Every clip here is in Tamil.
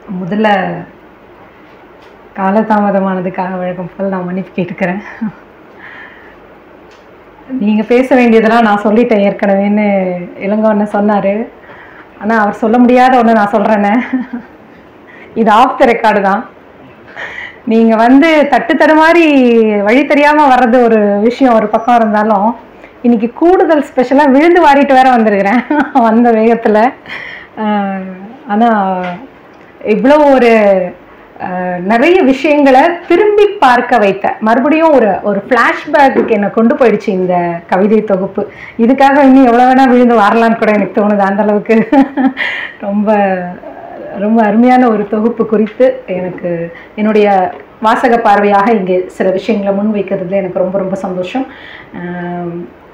முதல்ல காலதாமதமானதுக்காக வழக்கம் போல் நான் மன்னிப்பு கேட்டுக்கிறேன் நீங்கள் பேச வேண்டியதெல்லாம் நான் சொல்லிட்டேன் ஏற்கனவேன்னு இளங்கோன்னு சொன்னார் ஆனால் அவர் சொல்ல முடியாத ஒன்று நான் சொல்கிறேனே இது ஆஃப் த ரெக்கார்டு தான் நீங்கள் வந்து தட்டு தடுமாறி வழி தெரியாமல் வர்றது ஒரு விஷயம் ஒரு பக்கம் இருந்தாலும் இன்னைக்கு கூடுதல் ஸ்பெஷலாக விழுந்து வாரிட்டு வேற வந்திருக்கிறேன் வந்த வேகத்தில் ஆனால் இவ்வளோ ஒரு அஹ், நிறைய விஷயங்களை திரும்பி பார்க்க வைத்த மறுபடியும் ஒரு ஒரு ஃப்ளாஷ்பேக்கு என்னை கொண்டு போயிடுச்சு இந்த கவிதை தொகுப்பு இதுக்காக இன்னும் எவ்வளோ வேணால் விழுந்து வரலான்னு கூட எனக்கு தோணுது அந்த அளவுக்கு ரொம்ப ரொம்ப அருமையான ஒரு தொகுப்பு குறித்து எனக்கு என்னுடைய வாசக பார்வையாக இங்கே சில விஷயங்களை முன்வைக்கிறதுல எனக்கு ரொம்ப ரொம்ப சந்தோஷம் ஆம்,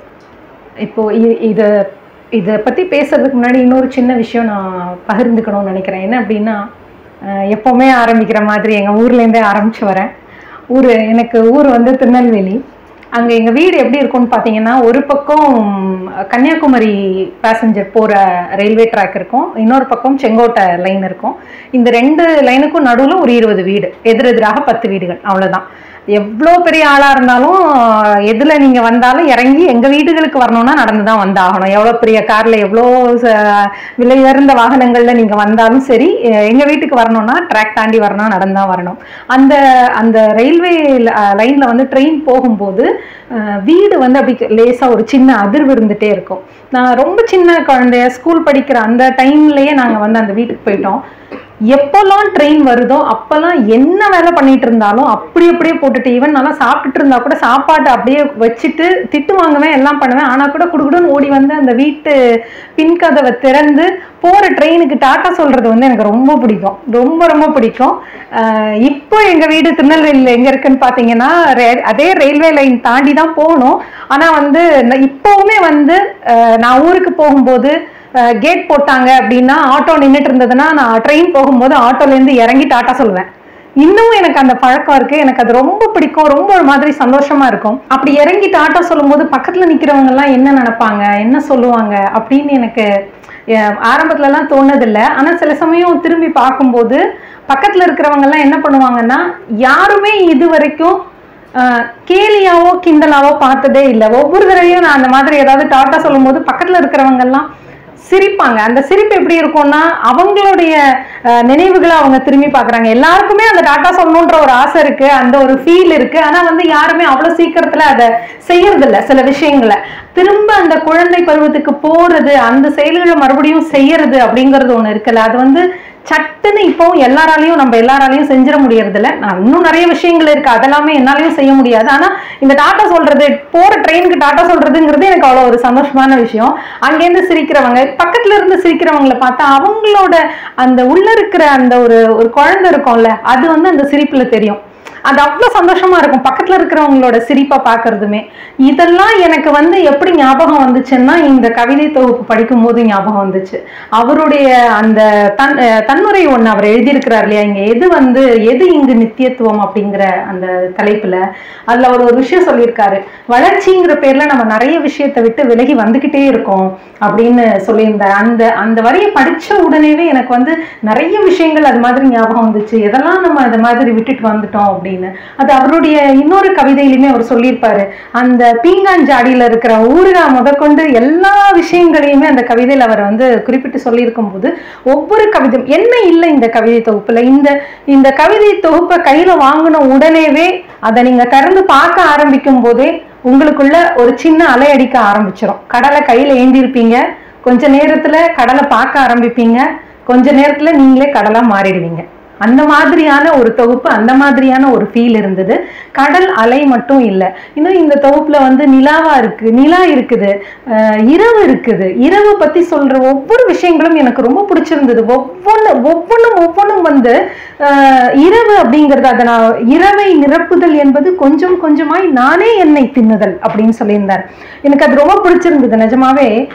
இப்போ இ- இதை இதை பற்றி பேசுறதுக்கு முன்னாடி இன்னொரு சின்ன விஷயம் நான் பகிர்ந்துக்கணும்னு நினைக்கிறேன் என்ன அப்படின்னா அஹ், எப்போவுமே ஆரம்பிக்கிற மாதிரி எங்கள் ஊர்லேருந்தே ஆரம்பிச்சு வரேன் ஊர் எனக்கு ஊர் வந்து திருநெல்வேலி அங்கே எங்கள் வீடு எப்படி இருக்கும்னு பார்த்தீங்கன்னா ஒரு பக்கம் கன்னியாகுமரி பேசஞ்சர் போகிற ரயில்வே ட்ராக் இருக்கும் இன்னொரு பக்கம் செங்கோட்டை லைன் இருக்கும் இந்த ரெண்டு லைனுக்கும் நடுவில் ஒரு இருபது வீடு எதிரெதிராக பத்து வீடுகள் அவ்வளோதான் எவ்வளோ பெரிய ஆளாக இருந்தாலும் எதில் நீங்கள் வந்தாலும் இறங்கி எங்கள் வீடுகளுக்கு வரணும்னா நடந்து தான் வந்தாகணும் எவ்வளோ பெரிய காரில் எவ்வளோ ச- விலை உயர்ந்த வாகனங்களில் நீங்கள் வந்தாலும் சரி எங்கள் வீட்டுக்கு வரணும்னா ட்ராக் தாண்டி வரணும் நடந்து தான் வரணும் அந்த அந்த ரயில்வே லைனில் வந்து ட்ரெயின் போகும்போது அஹ், வீடு வந்து அப்படி லேசாக ஒரு சின்ன அதிர்வு இருந்துகிட்டே இருக்கும் நான் ரொம்ப சின்ன குழந்தைய ஸ்கூல் படிக்கிற அந்த டைம்லயே நாங்கள் வந்து அந்த வீட்டுக்கு போயிட்டோம் எப்போல்லாம் ட்ரெயின் வருதோ அப்போல்லாம் என்ன வேலை பண்ணிட்டு இருந்தாலும் அப்படி அப்படியே போட்டுட்டு ஈவன் நல்லா சாப்பிட்டுட்டு இருந்தா கூட சாப்பாடு அப்படியே வச்சுட்டு திட்டு வாங்குவேன் எல்லாம் பண்ணுவேன் ஆனால் கூட குடுகுடுன்னு ஓடி வந்து அந்த வீட்டு பின்கதவை திறந்து போகிற ட்ரெயினுக்கு டாட்டா சொல்றது வந்து எனக்கு ரொம்ப பிடிக்கும் ரொம்ப ரொம்ப பிடிக்கும் ஆஹ் இப்போ எங்கள் வீடு திருநெல்வேலியில் எங்கே இருக்குன்னு பார்த்தீங்கன்னா ரே- அதே ரயில்வே லைன் தாண்டி தான் போகணும் ஆனால் வந்து நான் இப்போவுமே வந்து ஆஹ் நான் ஊருக்கு போகும்போது கேட் போட்டாங்க அப்படின்னா ஆட்டோ நின்றுட்டு இருந்ததுன்னா நான் ட்ரெயின் போகும்போது ஆட்டோலேருந்து இறங்கி டாட்டா சொல்லுவேன் இன்னமும் எனக்கு அந்த பழக்கம் இருக்கு எனக்கு அது ரொம்ப பிடிக்கும் ரொம்ப ஒரு மாதிரி சந்தோஷமா இருக்கும் அப்படி இறங்கி டாட்டா சொல்லும்போது பக்கத்துல நிக்கிறவங்க எல்லாம் என்ன நினைப்பாங்க என்ன சொல்லுவாங்க அப்படின்னு எனக்கு அஹ், ஆரம்பத்துல எல்லாம் தோணதில்லை ஆனா சில சமயம் திரும்பி பார்க்கும்போது பக்கத்துல இருக்கிறவங்க எல்லாம் என்ன பண்ணுவாங்கன்னா யாருமே இது வரைக்கும் ஆஹ் கேலியாவோ கிண்டலாவோ பார்த்ததே இல்லை ஒவ்வொரு தடவையும் நான் அந்த மாதிரி ஏதாவது டாட்டா சொல்லும்போது பக்கத்துல இருக்கிறவங்க எல்லாம் சிரிப்பாங்க அந்த சிரிப்பு எப்படி இருக்கும்னா அவங்களுடைய ஆஹ், நினைவுகளை அவங்க திரும்பி பார்க்கறாங்க எல்லாருக்குமே அந்த டாட்டா சொல்லணுன்ற ஒரு ஆசை இருக்கு அந்த ஒரு ஃபீல் இருக்கு ஆனா வந்து யாருமே அவ்வளவு சீக்கிரத்துல அதை செய்யறதில்ல சில விஷயங்களை திரும்ப அந்த குழந்தை பருவத்துக்கு போறது அந்த செயல்களை மறுபடியும் செய்யறது அப்படிங்கிறது ஒண்ணு இருக்குல்ல அது வந்து சட்டுன்னு இப்போ எல்லாராலையும் நம்ம எல்லாராலையும் செஞ்சிட முடியறது இல்ல நான் இன்னும் நிறைய விஷயங்கள் இருக்கு அதெல்லாமே என்னாலையும் செய்ய முடியாது ஆனா இந்த டாட்டா சொல்றது போற ட்ரெயினுக்கு டாட்டா சொல்றதுங்கிறது எனக்கு அவ்வளவு ஒரு சந்தோஷமான விஷயம் அங்கேருந்து சிரிக்கிறவங்க பக்கத்துல இருந்து சிரிக்கிறவங்களை பார்த்தா அவங்களோட அந்த உள்ள இருக்கிற அந்த ஒரு ஒரு குழந்தை இருக்கும்ல அது வந்து அந்த சிரிப்புல தெரியும் அது அவ்வளோ சந்தோஷமா இருக்கும் பக்கத்துல இருக்கிறவங்களோட சிரிப்பை பார்க்கறதுமே இதெல்லாம் எனக்கு வந்து எப்படி ஞாபகம் வந்துச்சுன்னா இந்த கவிதை தொகுப்பு படிக்கும்போது ஞாபகம் வந்துச்சு அவருடைய அந்த தன் அஹ் தன்னுரை ஒன்று அவர் எழுதியிருக்கிறார் இல்லையா இங்க எது வந்து எது இங்கு நித்தியத்துவம் அப்படிங்கிற அந்த தலைப்புல அதுல அவர் ஒரு விஷயம் சொல்லியிருக்காரு வளர்ச்சிங்கிற பேர்ல நம்ம நிறைய விஷயத்தை விட்டு விலகி வந்துகிட்டே இருக்கோம் அப்படின்னு சொல்லியிருந்தார் அந்த அந்த வரியை படிச்ச உடனேவே எனக்கு வந்து நிறைய விஷயங்கள் அது மாதிரி ஞாபகம் வந்துச்சு எதெல்லாம் நம்ம அது மாதிரி விட்டுட்டு வந்துட்டோம் அப்படின்னு அது அவருடைய இன்னொரு கவிதையிலுமே அவர் சொல்லியிருப்பாரு அந்த பீங்காஞ்சாடியில இருக்கிற ஊறுகாய் முதற்கொண்டு எல்லா விஷயங்களையுமே அந்த கவிதையில அவர் வந்து குறிப்பிட்டு சொல்லியிருக்கும் போது ஒவ்வொரு கவிதை என்ன இல்லை இந்த கவிதை தொகுப்புல இந்த இந்த கவிதை தொகுப்பை கையில வாங்கின உடனேவே அதை நீங்க திறந்து பார்க்க ஆரம்பிக்கும் போதே உங்களுக்குள்ள ஒரு சின்ன அலை அடிக்க ஆரம்பிச்சிடும் கடலை கையில ஏந்திருப்பீங்க கொஞ்ச நேரத்துல கடலை பார்க்க ஆரம்பிப்பீங்க கொஞ்ச நேரத்துல நீங்களே கடலா மாறிடுவீங்க அந்த மாதிரியான ஒரு தொகுப்பு அந்த மாதிரியான ஒரு ஃபீல் இருந்தது கடல் அலை மட்டும் இல்லை இன்னும் இந்த தொகுப்புல வந்து நிலாவா இருக்கு நிலா இருக்குது அஹ் இரவு இருக்குது இரவு பத்தி சொல்ற ஒவ்வொரு விஷயங்களும் எனக்கு ரொம்ப பிடிச்சிருந்தது ஒவ்வொன்று ஒவ்வொன்றும் ஒவ்வொன்றும் வந்து அஹ் இரவு அப்படிங்கிறது அதை நான் இரவை நிரப்புதல் என்பது கொஞ்சம் கொஞ்சமாய் நானே என்னை தின்னுதல் அப்படின்னு சொல்லியிருந்தார் எனக்கு அது ரொம்ப பிடிச்சிருந்தது நிஜமாவே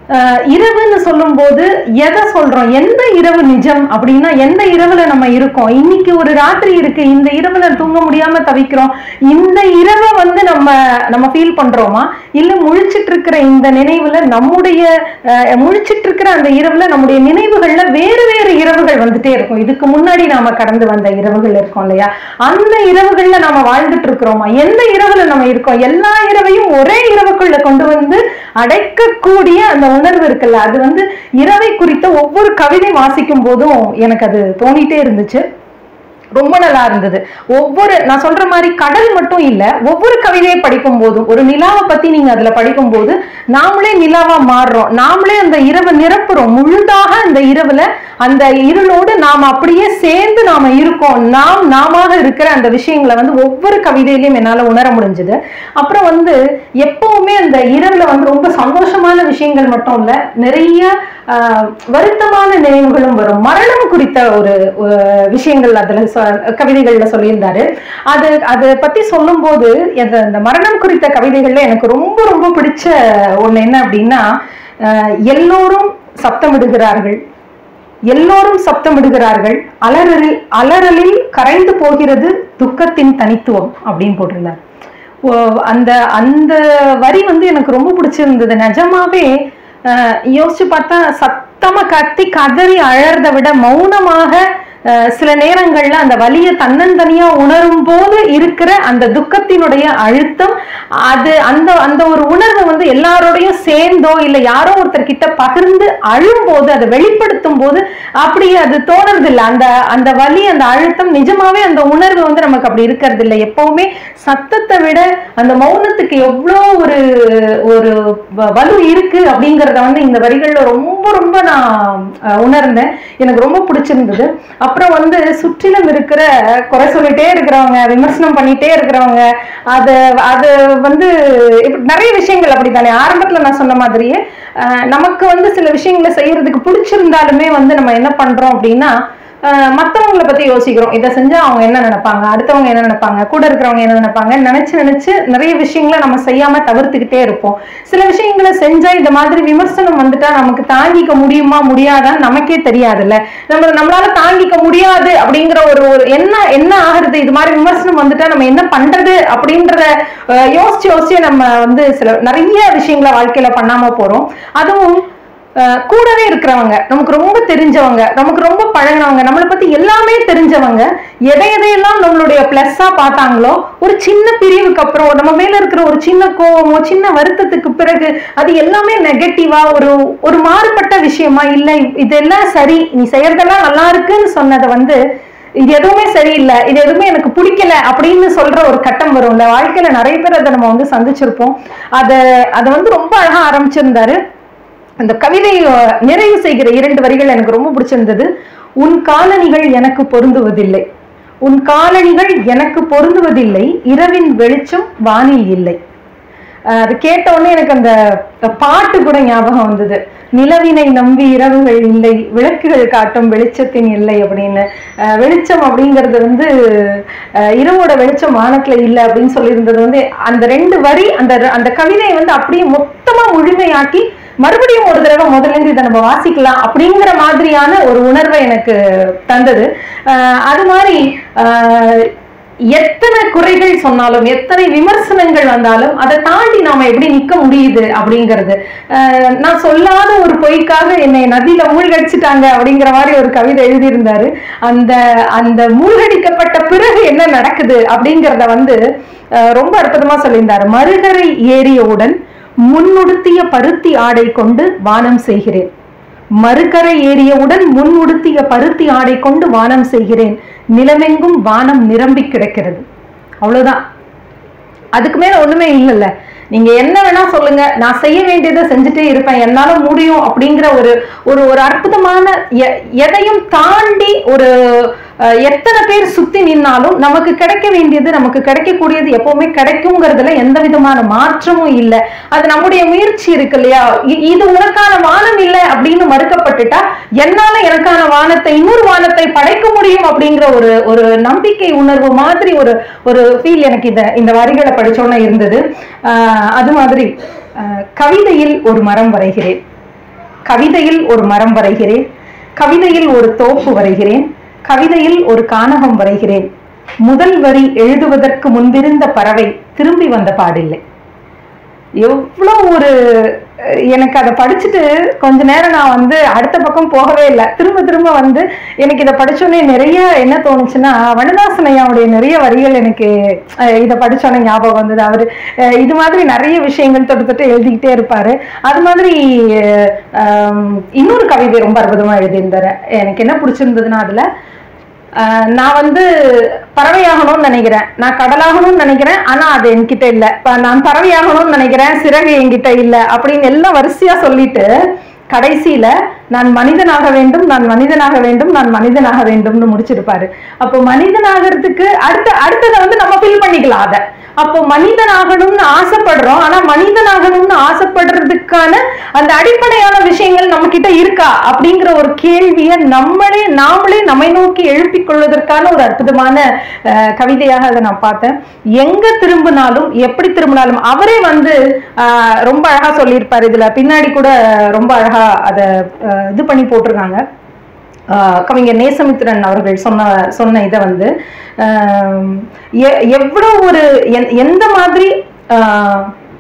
அஹ் இரவுன்னு சொல்லும்போது எதை சொல்றோம் எந்த இரவு நிஜம் அப்படின்னா எந்த இரவுல நம்ம இருக்கோம் இன்னைக்கு ஒரு ராத்திரி இருக்கு இந்த இரவுல தூங்க முடியாம தவிக்கிறோம் இந்த இரவை வந்து நம்ம நம்ம ஃபீல் பண்றோமா இல்ல முழிச்சிட்டு இருக்கிற இந்த நினைவுல நம்முடைய அஹ், முழிச்சிட்டு இருக்கிற அந்த இரவுல நம்முடைய நினைவுகள்ல வேறு வேறு இரவுகள் வந்துட்டே இருக்கும் இதுக்கு முன்னாடி நாம கடந்து வந்த இரவுகள் இருக்கும் இல்லையா அந்த இரவுகள்ல நாம வாழ்ந்துட்டு இருக்கிறோமா எந்த இரவுல நம்ம இருக்கோம் எல்லா இரவையும் ஒரே இரவுக்குள்ள கொண்டு வந்து அடைக்கக்கூடிய அந்த உணர்வு இருக்குல்ல அது வந்து இரவை குறித்த ஒவ்வொரு கவிதை வாசிக்கும் போதும் எனக்கு அது தோணிட்டே இருந்துச்சு ரொம்ப நல்லா இருந்தது ஒவ்வொரு நான் சொல்ற மாதிரி கடல் மட்டும் இல்ல ஒவ்வொரு கவிதையை படிக்கும் போதும் ஒரு நிலாவை பத்தி நீங்க அதுல படிக்கும் போது நாமளே நிலாவா மாறுறோம் நாமளே அந்த இரவை நிரப்புறோம் முழுதாக அந்த இரவுல அந்த இருளோடு நாம் அப்படியே சேர்ந்து நாம இருக்கோம் நாம் நாம இருக்கிற அந்த விஷயங்களை வந்து ஒவ்வொரு கவிதையிலையும் என்னால உணர முடிஞ்சது அப்புறம் வந்து எப்பவுமே அந்த இரவுல வந்து ரொம்ப சந்தோஷமான விஷயங்கள் மட்டும் இல்ல நிறைய ஆஹ், வருத்தமான நினைவுகளும் வரும் மரணம் குறித்த ஒரு அஹ், விஷயங்கள் அதுல சொ- கவிதைகள்ல சொல்லியிருந்தாரு அது அதை பத்தி சொல்லும்போது எது- அந்த மரணம் குறித்த கவிதைகள்ல எனக்கு ரொம்ப ரொம்ப பிடிச்ச ஒண்ணு என்ன அப்படின்னா ஆஹ், எல்லோரும் சப்தமிடுகிறார்கள் எல்லோரும் சப்தமிடுகிறார்கள் அலறலில் அலறலில் கரைந்து போகிறது துக்கத்தின் தனித்துவம் அப்படின்னு போட்டிருந்தார் ஓ, அந்த அந்த வரி வந்து எனக்கு ரொம்ப பிடிச்சிருந்தது நிஜமாவே அஹ், யோசிச்சு பார்த்தா சத்தமா கத்தி கதறி அழறதை விட மௌனமாக அஹ், சில நேரங்கள்ல அந்த வலியை தன்னந்தனியா உணரும் போது இருக்கிற அந்த துக்கத்தினுடைய அழுத்தம் அது அந்த அந்த ஒரு உணர்வு வந்து எல்லாரோடையும் சேர்ந்தோ இல்ல யாரோ ஒருத்தர் கிட்ட பகிர்ந்து அழும்போது அதை வெளிப்படுத்தும் போது அப்படி அது தோணுறது இல்ல அந்த அந்த வலி அந்த அழுத்தம் நிஜமாவே அந்த உணர்வு வந்து நமக்கு அப்படி இருக்கிறது இல்லை எப்பவுமே சத்தத்தை விட அந்த மௌனத்துக்கு எவ்வளோ ஒரு ஒரு வ- வலு இருக்கு அப்படிங்கறத வந்து இந்த வரிகள்ல ரொம்ப ரொம்ப நான் அஹ், உணர்ந்தேன் எனக்கு ரொம்ப பிடிச்சிருந்தது அப்புறம் வந்து சுற்றிலும் இருக்கிற குறை சொல்லிட்டே இருக்கிறவங்க விமர்சனம் பண்ணிட்டே இருக்கிறவங்க அது அது வந்து இப்படி நிறைய விஷயங்கள் அப்படித்தானே ஆரம்பத்துல நான் சொன்ன மாதிரியே அஹ், நமக்கு வந்து சில விஷயங்களை செய்யறதுக்கு பிடிச்சிருந்தாலுமே வந்து நம்ம என்ன பண்றோம் அப்படின்னா அஹ், மத்தவங்கள பத்தி யோசிக்கிறோம் இதை செஞ்சா அவங்க என்ன நினைப்பாங்க அடுத்தவங்க என்ன நினைப்பாங்க கூட இருக்கிறவங்க என்ன நினைப்பாங்க நினைச்சு நினைச்சு நிறைய விஷயங்களை நம்ம செய்யாம தவிர்த்துக்கிட்டே இருப்போம் சில விஷயங்களை செஞ்சா இந்த மாதிரி விமர்சனம் வந்துட்டா நமக்கு தாங்கிக்க முடியுமா முடியாதான்னு நமக்கே தெரியாதுல்ல நம்ம நம்மளால தாங்கிக்க முடியாது அப்படிங்கிற ஒரு ஒரு என்ன என்ன ஆகுறது இது மாதிரி விமர்சனம் வந்துட்டா நம்ம என்ன பண்றது அப்படின்றத அஹ், யோசிச்சு யோசிச்சு நம்ம வந்து சில நிறைய விஷயங்களை வாழ்க்கையில பண்ணாம போறோம் அதுவும் அஹ், கூடவே இருக்கிறவங்க நமக்கு ரொம்ப தெரிஞ்சவங்க நமக்கு ரொம்ப பழகினவங்க நம்மளை பத்தி எல்லாமே தெரிஞ்சவங்க எதை எதையெல்லாம் நம்மளுடைய பிளஸ்ஸா பார்த்தாங்களோ ஒரு சின்ன பிரிவுக்கு அப்புறம் நம்ம மேல இருக்கிற ஒரு சின்ன கோவமோ சின்ன வருத்தத்துக்கு பிறகு அது எல்லாமே நெகட்டிவா ஒரு ஒரு மாறுபட்ட விஷயமா இல்ல இதெல்லாம் சரி நீ செய்யறதெல்லாம் நல்லா இருக்குன்னு சொன்னதை வந்து இது எதுவுமே சரியில்லை இது எதுவுமே எனக்கு பிடிக்கல அப்படின்னு சொல்ற ஒரு கட்டம் வரும்ல வாழ்க்கையில நிறைய பேர் அதை நம்ம வந்து சந்திச்சிருப்போம் அதை அதை வந்து ரொம்ப அழகா ஆரம்பிச்சிருந்தாரு அந்த கவிதை அஹ், நிறைவு செய்கிற இரண்டு வரிகள் எனக்கு ரொம்ப பிடிச்சிருந்தது உன் காலணிகள் எனக்கு பொருந்துவதில்லை உன் காலணிகள் எனக்கு பொருந்துவதில்லை இரவின் வெளிச்சம் வானில் இல்லை அஹ், அது கேட்ட உடனே எனக்கு அந்த பாட்டு கூட ஞாபகம் வந்தது நிலவினை நம்பி இரவுகள் இல்லை விளக்குகள் காட்டும் வெளிச்சத்தின் இல்லை அப்படின்னு அஹ், வெளிச்சம் அப்படிங்கிறது வந்து அஹ், இரவோட வெளிச்சம் வானத்துல இல்லை அப்படின்னு சொல்லியிருந்தது வந்து அந்த ரெண்டு வரி அந்த அந்த கவிதையை வந்து அப்படியே மொத்தமா முழுமையாக்கி மறுபடியும் ஒரு தடவை முதல்ல இருந்து இதை நம்ம வாசிக்கலாம் அப்படிங்கிற மாதிரியான ஒரு உணர்வை எனக்கு தந்தது அஹ், அது மாதிரி அஹ், எத்தனை குறைகள் சொன்னாலும் எத்தனை விமர்சனங்கள் வந்தாலும் அதை தாண்டி நாம எப்படி நிக்க முடியுது அப்படிங்கிறது அஹ் நான் சொல்லாத ஒரு பொய்க்காக என்னை நதியில மூழ்கடிச்சிட்டாங்க அப்படிங்கிற மாதிரி ஒரு கவிதை எழுதியிருந்தாரு அந்த அந்த மூழ்கடிக்கப்பட்ட பிறகு என்ன நடக்குது அப்படிங்கிறத வந்து அஹ் ரொம்ப அற்புதமா சொல்லியிருந்தாரு மறுகரை ஏறியவுடன் முன்னுடுத்திய பருத்தி ஆடை கொண்டு வானம் செய்கிறேன் மறுகரை ஏறியவுடன் முன் உடுத்திய பருத்தி ஆடை கொண்டு வானம் செய்கிறேன் நிலமெங்கும் வானம் நிரம்பி கிடக்கிறது அவ்வளவுதான் அதுக்கு மேல ஒண்ணுமே இல்லைல்ல நீங்க என்ன வேணா சொல்லுங்க நான் செய்ய வேண்டியதை செஞ்சுட்டே இருப்பேன் என்னால முடியும் அப்படிங்கிற ஒரு ஒரு ஒரு அற்புதமான எ- எதையும் தாண்டி ஒரு அஹ், எத்தனை பேர் சுத்தி நின்னாலும் நமக்கு கிடைக்க வேண்டியது நமக்கு கிடைக்கக்கூடியது எப்பவுமே கிடைக்குங்கிறதுல எந்த விதமான மாற்றமும் இல்லை அது நம்முடைய முயற்சி இருக்கு இல்லையா இ- இது உனக்கான வானம் இல்லை அப்படின்னு மறுக்கப்பட்டுட்டா என்னால எனக்கான வானத்தை இன்னொரு வானத்தை படைக்க முடியும் அப்படிங்கிற ஒரு ஒரு நம்பிக்கை உணர்வு மாதிரி ஒரு ஒரு ஃபீல் எனக்கு இந்த இந்த வரிகளை படிச்சோன்னே இருந்தது ஆஹ் அது மாதிரி ஆஹ் கவிதையில் ஒரு மரம் வரைகிறேன் கவிதையில் ஒரு மரம் வரைகிறேன் கவிதையில் ஒரு தோப்பு வரைகிறேன் கவிதையில் ஒரு கானகம் வரைகிறேன் முதல் வரி எழுதுவதற்கு முன்பிருந்த பறவை திரும்பி வந்த பாடில்லை எவ்வளோ ஒரு அஹ், எனக்கு அதை படிச்சுட்டு கொஞ்ச நேரம் நான் வந்து அடுத்த பக்கம் போகவே இல்லை திரும்ப திரும்ப வந்து எனக்கு இதை படிச்சோன்னே நிறைய என்ன தோணுச்சுன்னா வனதாசன் ஐயாவுடைய நிறைய வரிகள் எனக்கு அஹ், இதை படிச்சோன்னே ஞாபகம் வந்தது அவர் இது மாதிரி நிறைய விஷயங்கள் தொட்டு தொட்டு எழுதிக்கிட்டே இருப்பாரு அது மாதிரி அஹ், இன்னொரு கவிதை ரொம்ப அற்புதமா எழுதியிருந்தாரு எனக்கு என்ன பிடிச்சிருந்ததுன்னா அதுல ஆஹ் நான் வந்து பறவையாகணும்னு நினைக்கிறேன் நான் கடலாகணும்னு நினைக்கிறேன் ஆனா அது என்கிட்ட இல்ல இப்ப நான் பறவையாகணும்னு நினைக்கிறேன் சிறகு என்கிட்ட இல்ல அப்படின்னு எல்லாம் வரிசையா சொல்லிட்டு கடைசியில நான் மனிதனாக வேண்டும் நான் மனிதனாக வேண்டும் நான் மனிதனாக வேண்டும்னு முடிச்சிருப்பாரு அப்போ மனிதனாகிறதுக்கு அடுத்த அடுத்ததை வந்து நம்ம ஃபில் பண்ணிக்கலாம் அதை அப்போ மனிதனாகணும்னு ஆசைப்படுறோம் ஆனா மனிதனாகணும்னு ஆசைப்படுறதுக்கான அந்த அடிப்படையான விஷயங்கள் நம்ம கிட்ட இருக்கா அப்படிங்கிற ஒரு கேள்வியை நம்மளே நாமளே நம்மை நோக்கி எழுப்பிக் கொள்வதற்கான ஒரு அற்புதமான அஹ், கவிதையாக அதை நான் பார்த்தேன் எங்க திரும்பினாலும் எப்படி திரும்பினாலும் அவரே வந்து அஹ், ரொம்ப அழகா சொல்லியிருப்பாரு இதுல பின்னாடி கூட ரொம்ப அழகா அதை அஹ், இது பண்ணி போட்டிருக்காங்க ஆஹ் கவிஞர் நேசமித்திரன் அவர்கள் சொன்ன சொன்ன இதை வந்து ஆஹ் எ- எவ்வளவு ஒரு எந்- எந்த மாதிரி ஆஹ்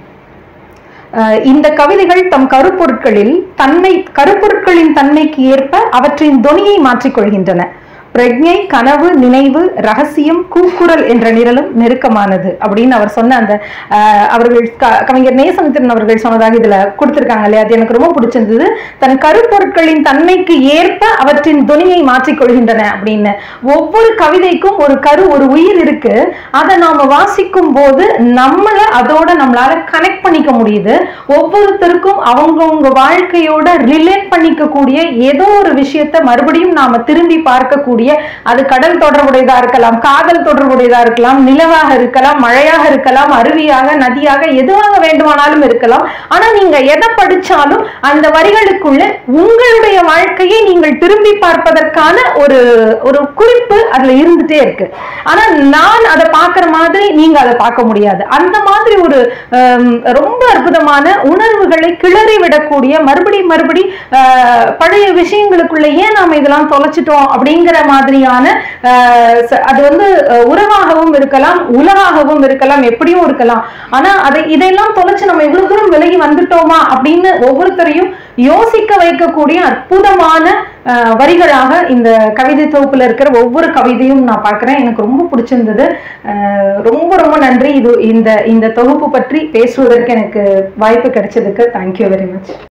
ஆஹ் இந்த கவிதைகள் தம் கருப்பொருட்களில் தன்மை கருப்பொருட்களின் தன்மைக்கு ஏற்ப அவற்றின் தொனியை மாற்றிக்கொள்கின்றன பிரஜை கனவு நினைவு ரகசியம் கூக்குரல் என்ற நிரலும் நெருக்கமானது அப்படின்னு அவர் சொன்ன அந்த ஆஹ், அவர்கள் க- கவிஞர் நேசமித்திரன் அவர்கள் சொன்னதாக இதுல கொடுத்திருக்காங்க இல்லையா அது எனக்கு ரொம்ப பிடிச்சிருந்தது தன் கருப்பொருட்களின் தன்மைக்கு ஏற்ப அவற்றின் துணியை மாற்றிக்கொள்கின்றன அப்படின்னு ஒவ்வொரு கவிதைக்கும் ஒரு கரு ஒரு உயிர் இருக்கு அதை நாம வாசிக்கும் போது நம்மள அதோட நம்மளால கனெக்ட் பண்ணிக்க முடியுது ஒவ்வொருத்தருக்கும் அவங்கவங்க வாழ்க்கையோட ரிலேட் பண்ணிக்க கூடிய ஏதோ ஒரு விஷயத்த மறுபடியும் நாம திரும்பி பார்க்கக்கூடிய அது கடல் தொடர்புடையதா இருக்கலாம் காதல் தொடர்புடையதா இருக்கலாம் நிலவாக இருக்கலாம் மழையாக இருக்கலாம் அருவியாக நதியாக எதுவாக வேண்டுமானாலும் இருக்கலாம் ஆனா நீங்க எதை படிச்சாலும் அந்த வரிகளுக்குள்ள உங்களுடைய வாழ்க்கையை நீங்கள் திரும்பி பார்ப்பதற்கான ஒரு ஒரு குறிப்பு அதுல இருந்துட்டே இருக்கு ஆனா நான் அதை பார்க்கிற மாதிரி நீங்க அதை பார்க்க முடியாது அந்த மாதிரி ஒரு ஹம், ரொம்ப அற்புதமான உணர்வுகளை கிளறி விடக்கூடிய மறுபடி மறுபடி ஆஹ், பழைய விஷயங்களுக்குள்ள ஏன் நாம இதெல்லாம் தொலைச்சிட்டோம் அப்படிங்கிற மாதிரியான ஆஹ், ச- அது வந்து அஹ், உறவாகவும் இருக்கலாம் உலகாகவும் இருக்கலாம் எப்படியும் இருக்கலாம் ஆனா அதை இதையெல்லாம் தொலைச்சு நம்ம இவ்வளவு தூரம் விலகி வந்துட்டோமா அப்படின்னு ஒவ்வொருத்தரையும் யோசிக்க வைக்கக்கூடிய அற்புதமான ஆஹ், வரிகளாக இந்த கவிதை தொகுப்புல இருக்கிற ஒவ்வொரு கவிதையும் நான் பார்க்கிறேன் எனக்கு ரொம்ப பிடிச்சிருந்தது ஆஹ், ரொம்ப ரொம்ப நன்றி இது இந்த இந்த தொகுப்பு பற்றி பேசுவதற்கு எனக்கு வாய்ப்பு கிடைச்சதுக்கு தேங்க்யூ வெரி மச்